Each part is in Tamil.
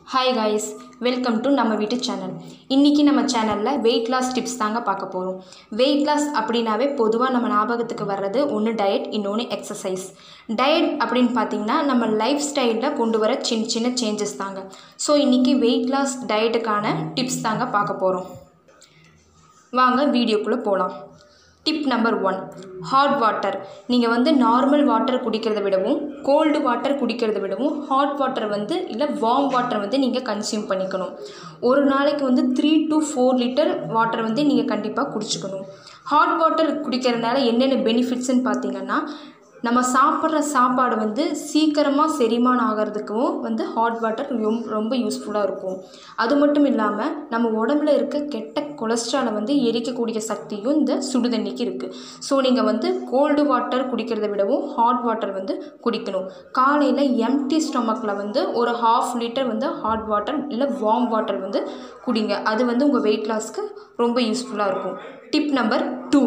ஹாய் காய்ஸ் வெல்கம் டு நம்ம வீட்டு சேனல் இன்றைக்கி நம்ம சேனலில் வெயிட் லாஸ் டிப்ஸ் தாங்க பார்க்க போகிறோம் வெயிட் லாஸ் அப்படின்னாவே பொதுவாக நம்ம ஞாபகத்துக்கு வர்றது ஒன்று டயட் இன்னொன்று எக்ஸசைஸ் டயட் அப்படின்னு பார்த்தீங்கன்னா நம்ம லைஃப் ஸ்டைலில் கொண்டு வர சின்ன சின்ன சேஞ்சஸ் தாங்க ஸோ இன்றைக்கி வெயிட் லாஸ் டயட்டுக்கான டிப்ஸ் தாங்க பார்க்க போகிறோம் வாங்க வீடியோக்குள்ளே போகலாம் tip number one hot water நீங்கள் வந்து நார்மல் வாட்டர் குடிக்கிறத விடவும் கோல்டு வாட்டர் குடிக்கிறத விடவும் ஹாட் வாட்டர் வந்து இல்லை வார்ம் வாட்டர் வந்து நீங்கள் கன்சியூம் பண்ணிக்கணும் ஒரு நாளைக்கு வந்து three to four litre water வந்து நீங்கள் கண்டிப்பாக குடிச்சுக்கணும் ஹாட் வாட்டர் குடிக்கிறதுனால என்னென்ன பெனிஃபிட்ஸ்னு பார்த்தீங்கன்னா நம்ம சாப்பிட்ற சாப்பாடு வந்து சீக்கிரமாக செரிமானம் ஆகிறதுக்கும் வந்து ஹாட் வாட்டர் ரொம்ப ரொம்ப யூஸ்ஃபுல்லாக இருக்கும் அது மட்டும் இல்லாமல் நம்ம உடம்புல இருக்க கெட்ட கொலஸ்ட்ராலை வந்து எரிக்கக்கூடிய சக்தியும் இந்த சுடுதண்ணிக்கு இருக்குது ஸோ நீங்கள் வந்து கோல்டு வாட்டர் குடிக்கிறத விடவும் ஹாட் வாட்டர் வந்து குடிக்கணும் காலையில் எம்டி ஸ்டொமக்கில் வந்து ஒரு ஹாஃப் லிட்டர் வந்து ஹாட் வாட்டர் இல்லை வார்ம் வாட்டர் வந்து குடிங்க அது வந்து உங்கள் வெயிட் லாஸ்க்கு ரொம்ப யூஸ்ஃபுல்லாக இருக்கும் tip number two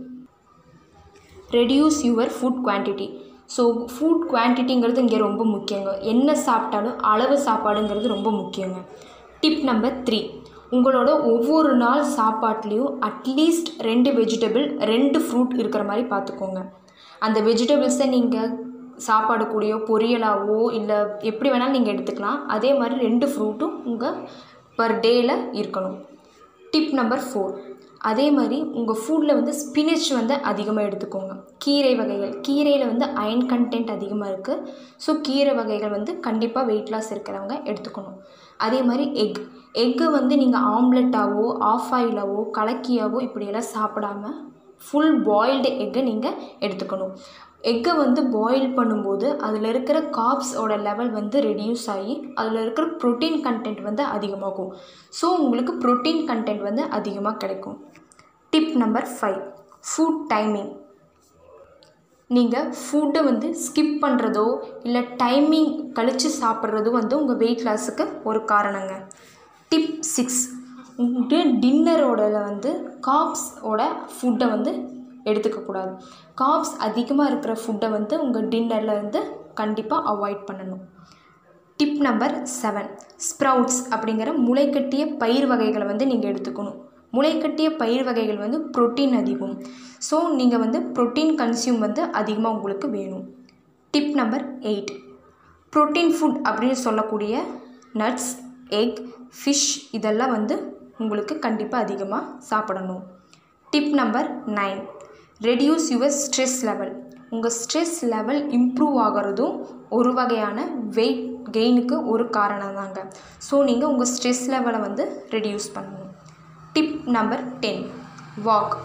reduce your food quantity so food குவான்டிட்டிங்கிறது இங்கே ரொம்ப முக்கியங்க என்ன சாப்பிட்டாலும் அளவு சாப்பாடுங்கிறது ரொம்ப முக்கியங்க டிப் நம்பர் த்ரீ உங்களோட ஒவ்வொரு நாள் சாப்பாட்லேயும் அட்லீஸ்ட் ரெண்டு வெஜிடபிள் ரெண்டு ஃப்ரூட் இருக்கிற மாதிரி பார்த்துக்கோங்க அந்த வெஜிடபிள்ஸை நீங்கள் சாப்பாடு கூடயோ பொரியலாவோ இல்லை எப்படி வேணாலும் நீங்கள் எடுத்துக்கலாம் அதே மாதிரி ரெண்டு ஃப்ரூட்டும் உங்கள் பர் டேயில் இருக்கணும் டிப் நம்பர் ஃபோர் அதே மாதிரி உங்கள் ஃபுட்டில் வந்து ஸ்பினிச் வந்து அதிகமாக எடுத்துக்கோங்க கீரை வகைகள் கீரையில் வந்து அயன் கண்டென்ட் அதிகமாக இருக்குது ஸோ கீரை வகைகள் வந்து கண்டிப்பாக வெயிட் லாஸ் இருக்கிறவங்க எடுத்துக்கணும் அதே மாதிரி எக் எக்கு வந்து நீங்கள் ஆம்லெட்டாவோ ஆஃப் ஆயிலாவோ கலக்கியாவோ இப்படியெல்லாம் சாப்பிடாம ஃபுல் பாயில்டு எக்கை நீங்கள் எடுத்துக்கணும் எக்கை வந்து பாயில் பண்ணும்போது அதில் இருக்கிற காப்ஸோட லெவல் வந்து ரெடியூஸ் ஆகி அதில் இருக்கிற ப்ரோட்டீன் கண்டென்ட் வந்து அதிகமாகும் ஸோ உங்களுக்கு ப்ரோட்டீன் கண்டென்ட் வந்து அதிகமாக கிடைக்கும் tip number five food timing நீங்கள் ஃபுட்டை வந்து ஸ்கிப் பண்ணுறதோ இல்லை டைமிங் கழித்து சாப்பிட்றதோ வந்து உங்கள் வெயிட் லாஸுக்கு ஒரு காரணங்க டிப் சிக்ஸ் உங்கள்கிட்ட டின்னரோட வந்து காப்ஸோட ஃபுட்டை வந்து எடுத்துக்கக்கூடாது காப்ஸ் அதிகமாக இருக்கிற ஃபுட்டை வந்து உங்கள் டின்னரில் வந்து கண்டிப்பாக அவாய்ட் பண்ணணும் டிப் நம்பர் செவன் ஸ்ப்ரவுட்ஸ் அப்படிங்கிற முளைக்கட்டிய பயிர் வகைகளை வந்து நீங்கள் எடுத்துக்கணும் முளைக்கட்டிய பயிர் வகைகள் வந்து ப்ரோட்டீன் அதிகம் ஸோ நீங்கள் வந்து ப்ரோட்டீன் கன்சியூம் வந்து அதிகமாக உங்களுக்கு வேணும் tip number eight protein food அப்படின்னு சொல்லக்கூடிய நட்ஸ் எக் ஃபிஷ் இதெல்லாம் வந்து உங்களுக்கு கண்டிப்பாக அதிகமாக சாப்பிடணும் tip number nine reduce your stress level உங்கள் ஸ்ட்ரெஸ் லெவல் இம்ப்ரூவ் ஆகிறதும் ஒரு வகையான வெயிட் கெயினுக்கு ஒரு காரணம் தாங்க ஸோ நீங்கள் உங்கள் ஸ்ட்ரெஸ் லெவலை வந்து ரெடியூஸ் பண்ணணும் டிப் நம்பர் டென் வாக்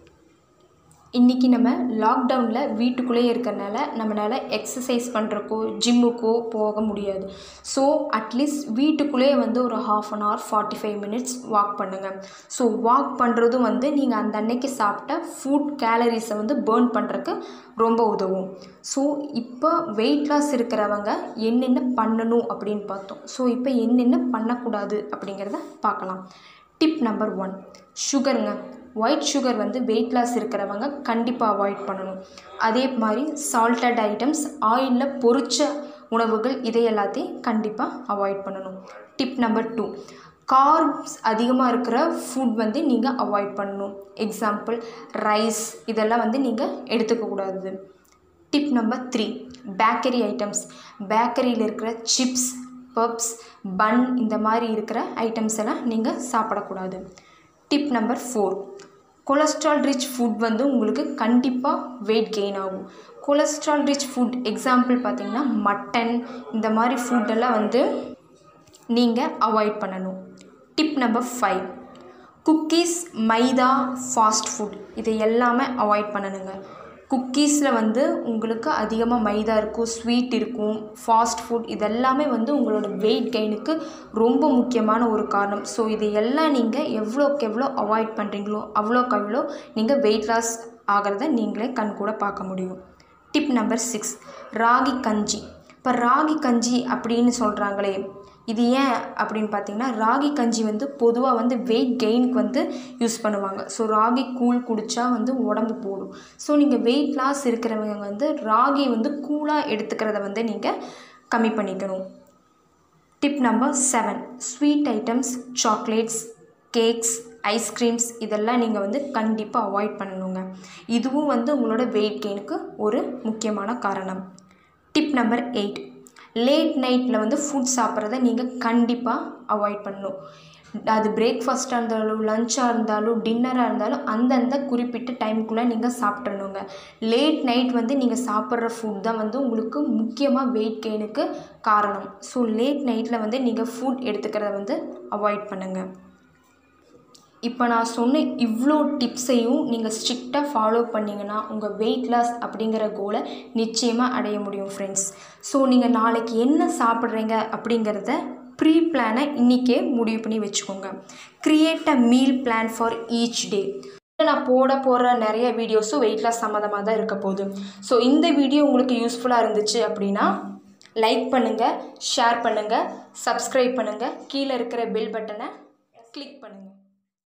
இன்றைக்கி நம்ம லாக்டவுனில் வீட்டுக்குள்ளேயே இருக்கிறனால நம்மளால் எக்ஸசைஸ் பண்ணுறக்கோ ஜிம்முக்கோ போக முடியாது ஸோ அட்லீஸ்ட் வீட்டுக்குள்ளேயே வந்து ஒரு half an hour forty five minutes walk பண்ணுங்கள் ஸோ வாக் பண்ணுறதும் வந்து நீங்கள் அந்த அன்னைக்கு சாப்பிட்ட ஃபுட் கேலரிஸை வந்து பேர்ன் பண்ணுறக்கு ரொம்ப உதவும் ஸோ இப்போ வெயிட் லாஸ் இருக்கிறவங்க என்னென்ன பண்ணணும் அப்படின்னு பார்த்தோம் ஸோ இப்போ என்னென்ன பண்ணக்கூடாது அப்படிங்கிறத பார்க்கலாம் டிப் நம்பர் ஒன் சுகருங்க ஒயிட் சுகர் வந்து வெயிட் லாஸ் இருக்கிறவங்க கண்டிப்பாக அவாய்ட் பண்ணணும் அதே மாதிரி சால்ட்டட் ஐட்டம்ஸ் ஆயிலில் பொரிச்ச உணவுகள் இதை எல்லாத்தையும் கண்டிப்பாக அவாய்ட் பண்ணணும் டிப் நம்பர் டூ கார்ப்ஸ் அதிகமாக இருக்கிற ஃபுட் வந்து நீங்கள் அவாய்ட் பண்ணணும் எக்ஸாம்பிள் ரைஸ் இதெல்லாம் வந்து நீங்கள் எடுத்துக்கக்கூடாது tip number three bakery items பேக்கரியில் இருக்கிற சிப்ஸ் பப்ஸ் பன் இந்த மாதிரி இருக்கிற ஐட்டம்ஸ் எல்லாம் நீங்கள் சாப்பிடக்கூடாது tip number four cholesterol rich food வந்து உங்களுக்கு கண்டிப்பாக வெயிட் கெயின் ஆகும் கொலஸ்ட்ரால் ரிச் ஃபுட் எக்ஸாம்பிள் பார்த்திங்கன்னா மட்டன் இந்த மாதிரி ஃபுட்டெல்லாம் வந்து நீங்கள் அவாய்ட் பண்ணணும் tip number five cookies maida fast food இதை எல்லாமே அவாய்ட் பண்ணணுங்க குக்கீஸில் வந்து உங்களுக்கு அதிகமாக மைதா இருக்கும் ஸ்வீட் இருக்கும் ஃபாஸ்ட் ஃபுட் இதெல்லாமே வந்து உங்களோட வெயிட் கெயினுக்கு ரொம்ப முக்கியமான ஒரு காரணம் ஸோ இது எல்லாம் நீங்கள் எவ்வளோக்கு எவ்வளோ அவாய்ட் பண்ணுறீங்களோ அவ்வளோக்கு அவ்வளோ நீங்கள் வெயிட் லாஸ் ஆகிறத நீங்களே கண் கூட பார்க்க முடியும் டிப் நம்பர் சிக்ஸ் ராகி கஞ்சி இப்போ ராகி கஞ்சி அப்படின்னு சொல்கிறாங்களே இது ஏன் அப்படின்னு பார்த்தீங்கன்னா ராகி கஞ்சி வந்து பொதுவாக வந்து வெயிட் கெயினுக்கு வந்து யூஸ் பண்ணுவாங்க ஸோ ராகி கூழ் குடித்தா வந்து உடம்பு போடும் ஸோ நீங்கள் வெயிட் லாஸ் இருக்கிறவங்க வந்து ராகி வந்து கூழாக எடுத்துக்கிறத வந்து நீங்கள் கம்மி பண்ணிக்கணும் tip number seven sweet items chocolates cakes ice creams இதெல்லாம் நீங்கள் வந்து கண்டிப்பாக அவாய்ட் பண்ணணுங்க இதுவும் வந்து உங்களோட வெயிட் கெயினுக்கு ஒரு முக்கியமான காரணம் டிப் நம்பர் எயிட் லேட் நைட்டில் வந்து ஃபுட் சாப்பிட்றத நீங்கள் கண்டிப்பாக அவாய்ட் பண்ணணும் அது பிரேக்ஃபாஸ்ட்டாக இருந்தாலும் லஞ்சாக இருந்தாலும் டின்னராக இருந்தாலும் அந்தந்த குறிப்பிட்ட டைமுக்குள்ளே நீங்கள் சாப்பிட்றணுங்க லேட் நைட் வந்து நீங்கள் சாப்பிட்ற ஃபுட் தான் வந்து உங்களுக்கு முக்கியமாக வெயிட் கெயினுக்கு காரணம் ஸோ லேட் நைட்டில் வந்து நீங்கள் ஃபுட் எடுத்துக்கிறத வந்து அவாய்ட் பண்ணுங்கள் இப்போ நான் சொன்ன இவ்வளோ டிப்ஸையும் நீங்கள் ஸ்ட்ரிக்டாக ஃபாலோ பண்ணிங்கன்னா உங்கள் வெயிட் லாஸ் அப்படிங்கிற கோலை நிச்சயமாக அடைய முடியும் ஃப்ரெண்ட்ஸ் ஸோ நீங்கள் நாளைக்கு என்ன சாப்பிட்றீங்க அப்படிங்கிறத ப்ரீ பிளானை இன்றைக்கே முடிவு பண்ணி வச்சுக்கோங்க create a meal plan for each day நான் போட போகிற நிறைய வீடியோஸும் வெயிட் லாஸ் சம்மந்தமாக தான் இருக்க போகுது ஸோ இந்த வீடியோ உங்களுக்கு யூஸ்ஃபுல்லாக இருந்துச்சு அப்படின்னா லைக் பண்ணுங்கள் ஷேர் பண்ணுங்கள் சப்ஸ்கிரைப் பண்ணுங்கள் கீழே இருக்கிற பெல் பட்டனை கிளிக் பண்ணுங்கள்